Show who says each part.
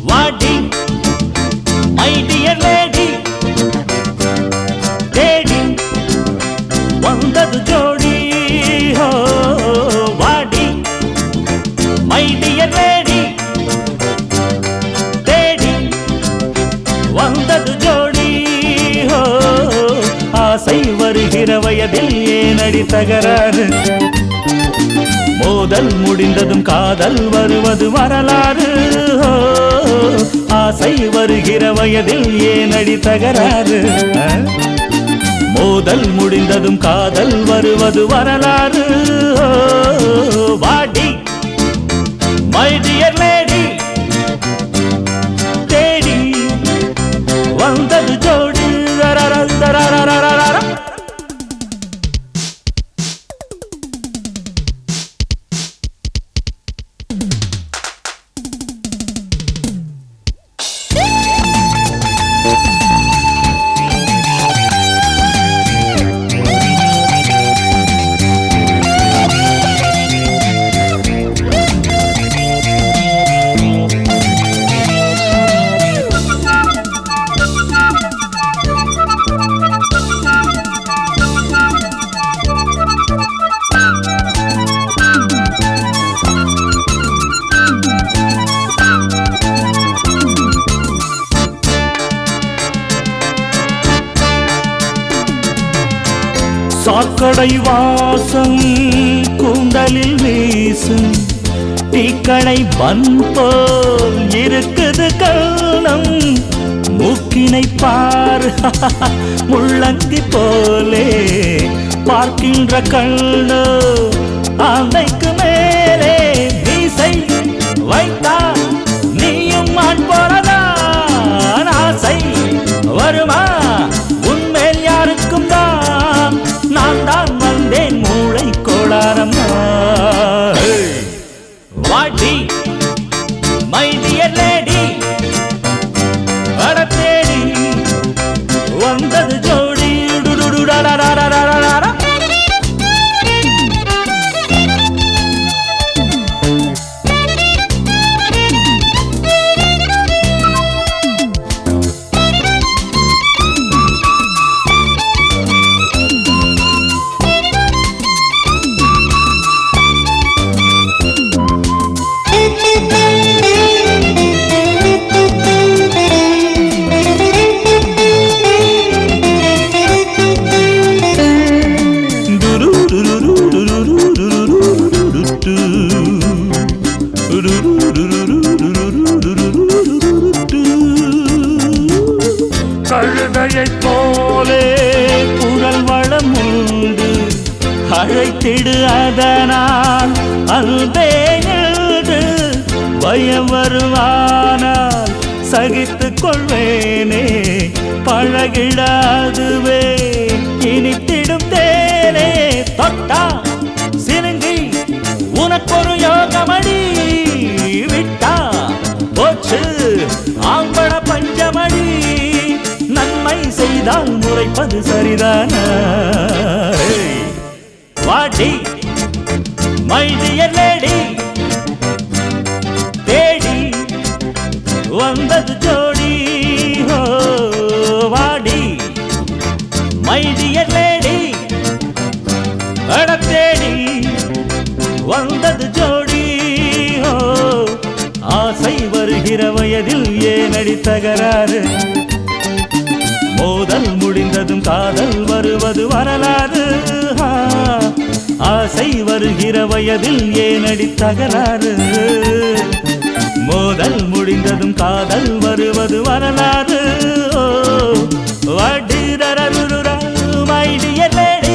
Speaker 1: வாடி my dear lady தேடி வந்தது ஜோடி ஹோ வாடி மை டியர் லேடி தேடி வந்தது ஜோடி ஹோ ஆசை வருகிற வயதில் ஏனடி தகராறு மோதல் முடிந்ததும் காதல் வருவது வரலாறு ஹோ, ஆசை வருகிற வயதில் ஏனடி தகராறு அஹ்? மோதல் முடிந்ததும் காதல் வருவது வரலாறு ஹோ, வாடி மை டியர் லேடி தேடி வந்தது ஜோடி ரரர, ரரரரரரர. சாக்கடை வாசம் கூந்தலில் வீசும் தீக்கடை பன் போல் இருக்குது கள்ளம் மூக்கினை பார் முள்ளங்கி போலே பார்க்கின்ற கண்ணு ஆந்தைக்கு மேலே மீசை வைத்தா நீயும் மான் போலதான் ஆசை வருமா உன்மேல் யாருக்கும் தான் நான் தான் வந்தேன் மூளை கோளாரம்மா வாடி மை டியர் லேடி தேடி வந்தது ஜோடி டுடுடுடடடடடடடட. கழுதையைப் போலே குரல் வளம் உண்டு அழைத்திடு அதனால் அன்பே எழுது பயம் வருவானால் சகித்துக் கொள்வேனே பழகிடாதுவே இனித்திடும் தேனே தொட்டா சினுங்கி உனக்கொரு யோகமடி விட்டா போச்சு ஆம்பள பஞ்சமடி நன்மை செய்தால் முறைப்பது சரிதானா ஏய், வாடி மை டியர் லேடி தேடி வந்தது ஜோடி ஹோ வாடி மை டியர் லேடி தேடி வந்தது ஜோடி ஹோ ஆசை வருகிற வயதில் ஏனடி தகராறு மோதல் முடிந்ததும் காதல் வருவது வரலாறு ஆ, ஆசை வருகிற வயதில் ஏனடி தகராறு மோதல் முடிந்ததும் காதல் வருவது வரலாறு ஓ, வடிரரருரா, my dear lady.